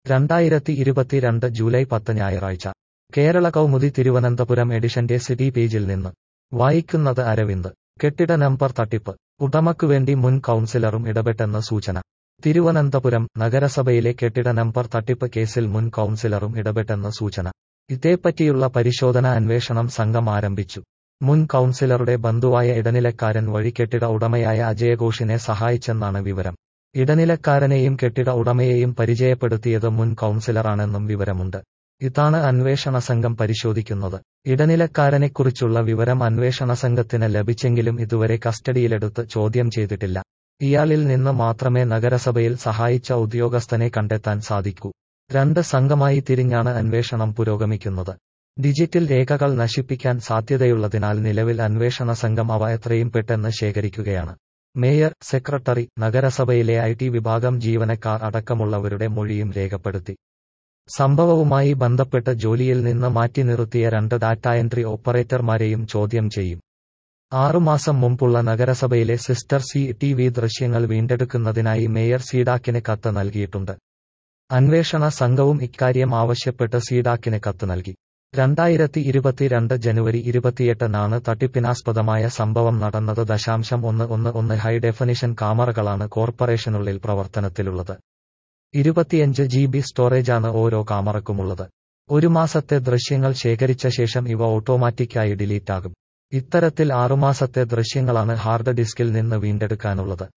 രണ്ടായിരത്തി ഇരുപത്തിരണ്ട് ജൂലൈ പത്ത് ഞായറാഴ്ച കേരള കൗമുദി തിരുവനന്തപുരം എഡിഷന്റെ സിറ്റി പേജിൽ നിന്ന് വായിക്കുന്നത് അരവിന്ദ് കെട്ടിട നമ്പർ തട്ടിപ്പ് ഉടമയ്ക്കുവേണ്ടി മുൻ കൗൺസിലറും ഇടപെട്ടെന്ന് സൂചന തിരുവനന്തപുരം നഗരസഭയിലെ കെട്ടിട നമ്പർ തട്ടിപ്പ് കേസിൽ മുൻ കൗൺസിലറും ഇടപെട്ടെന്ന് സൂചന ഇതേപ്പറ്റിയുള്ള പരിശോധന അന്വേഷണം സംഘം ആരംഭിച്ചു മുൻ കൗൺസിലറുടെ ബന്ധുവായ ഇടനിലക്കാരൻ വഴി കെട്ടിട ഉടമയായ അജയഘോഷിനെ സഹായിച്ചെന്നാണ് വിവരം ഇടനിലക്കാരനെയും കെട്ടിട ഉടമയെയും പരിചയപ്പെടുത്തിയത് മുൻ കൗൺസിലറാണെന്നും വിവരമുണ്ട് ഇതാണ് അന്വേഷണ സംഘം പരിശോധിക്കുന്നത് ഇടനിലക്കാരനെക്കുറിച്ചുള്ള വിവരം അന്വേഷണ സംഘത്തിന് ലഭിച്ചെങ്കിലും ഇതുവരെ കസ്റ്റഡിയിലെടുത്ത് ചോദ്യം ചെയ്തിട്ടില്ല ഇയാളിൽ നിന്ന് മാത്രമേ നഗരസഭയിൽ സഹായിച്ച ഉദ്യോഗസ്ഥനെ കണ്ടെത്താൻ സാധിക്കൂ രണ്ട് സംഘമായി തിരിഞ്ഞാണ് അന്വേഷണം പുരോഗമിക്കുന്നത് ഡിജിറ്റൽ രേഖകൾ നശിപ്പിക്കാൻ സാധ്യതയുള്ളതിനാൽ നിലവിൽ അന്വേഷണ സംഘം അവ എത്രയും പെട്ടെന്ന് ശേഖരിക്കുകയാണ് മേയർ സെക്രട്ടറി നഗരസഭയിലെ ഐ ടി വിഭാഗം ജീവനക്കാർ അടക്കമുള്ളവരുടെ മൊഴിയും രേഖപ്പെടുത്തി സംഭവവുമായി ബന്ധപ്പെട്ട് ജോലിയിൽ നിന്ന് മാറ്റി നിർത്തിയ രണ്ട് ഡാറ്റ എൻട്രി ഓപ്പറേറ്റർമാരെയും ചോദ്യം ചെയ്യും ആറുമാസം മുമ്പുള്ള നഗരസഭയിലെ സിസ്റ്റർ സി ടി വി ദൃശ്യങ്ങൾ വീണ്ടെടുക്കുന്നതിനായി മേയർ സീഡാക്കിന് കത്ത് നൽകിയിട്ടുണ്ട് അന്വേഷണ സംഘവും ഇക്കാര്യം ആവശ്യപ്പെട്ട് സീഡാക്കിന് കത്ത് നൽകി രണ്ടായിരത്തി ഇരുപത്തിരണ്ട് ജനുവരി ഇരുപത്തിയെട്ടിനാണ് തട്ടിപ്പിനാസ്പദമായ സംഭവം നടന്നത് ദശാംശം ഒന്ന് ഒന്ന് ഒന്ന് ഹൈ ഡെഫിനിഷൻ കാമറകളാണ് കോർപ്പറേഷനുള്ളിൽ പ്രവർത്തനത്തിലുള്ളത് ഇരുപത്തിയഞ്ച് ജി ബി സ്റ്റോറേജാണ് ഓരോ കാമറക്കുമുള്ളത് ഒരു മാസത്തെ ദൃശ്യങ്ങൾ ശേഖരിച്ച ശേഷം ഇവ ഓട്ടോമാറ്റിക്കായി ഡിലീറ്റ് ആകും ഇത്തരത്തിൽ ആറുമാസത്തെ ദൃശ്യങ്ങളാണ് ഹാർഡ് ഡിസ്കിൽ നിന്ന് വീണ്ടെടുക്കാനുള്ളത്